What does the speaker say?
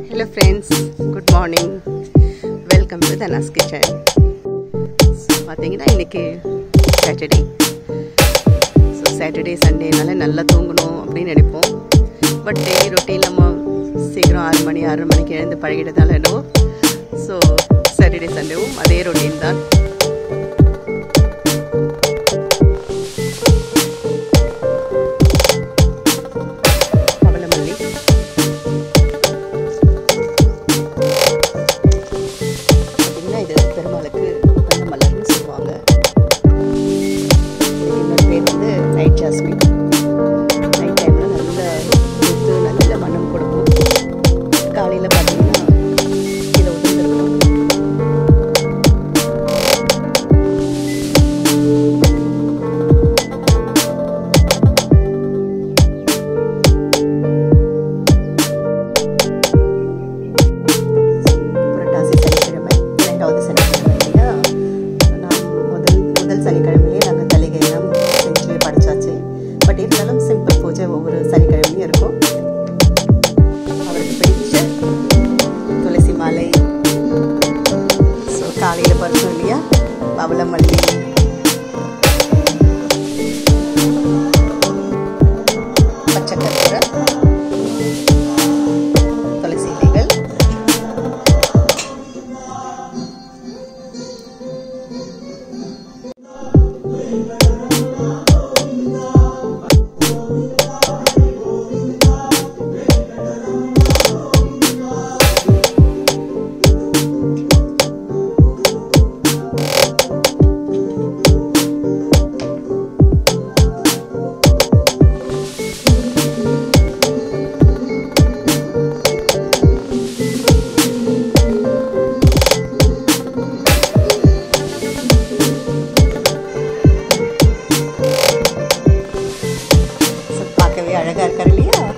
hello friends good morning welcome to Dhana's kitchen பார்த்தீங்கன்னா இன்னைக்கு Saturday so Saturday சண்டேனால நல்லா தூங்கணும் அப்படின்னு நினைப்போம் பட் டெய்லி ரொட்டீன் நம்ம சீக்கிரம் ஆறு மணி ஆறரை மணிக்கு எழுந்து பழகிட்டதால என்னவோ ஸோ சாட்டர்டே சண்டேவும் அதே ரொட்டீன் தான் பவளமல்லி பார்த்தீங்கன்னா இது பெருமாளுக்கு வண்ண மலர்னு சொல்லுவாங்க இதுக்கு இன்னொரு பேர் வந்து நைட் ஜாஸ்மின் நைட் டைமில் நல்ல கொத்து நல்ல மனம் கொடுக்கும் காலையில் பார்த்தீங்கன்னா கீழே உதிர்ந்துருக்கும் புரட்டாசி சனிக்கிழமை இரண்டாவது சனிக்கிழமை இல்லையா நாம் முதல் முதல் சனிக்கிழமையே நாங்கள் தலிகையெல்லாம் செஞ்சு படைச்சாச்சு பட் இருந்தாலும் சிம்பிள் பூஜை ஒவ்வொரு சனிக்கிழமையும் இருக்கும் அவருக்கு பிடிச்ச துளசி மாலை ஸோ காலையில் பறிச்சோம் இல்லையா பவளமல்லி பச்சை கற்பூரம் துளசி இலைகள் ஸோ பார்க்கவே அழகாக இருக்கார் இல்லையா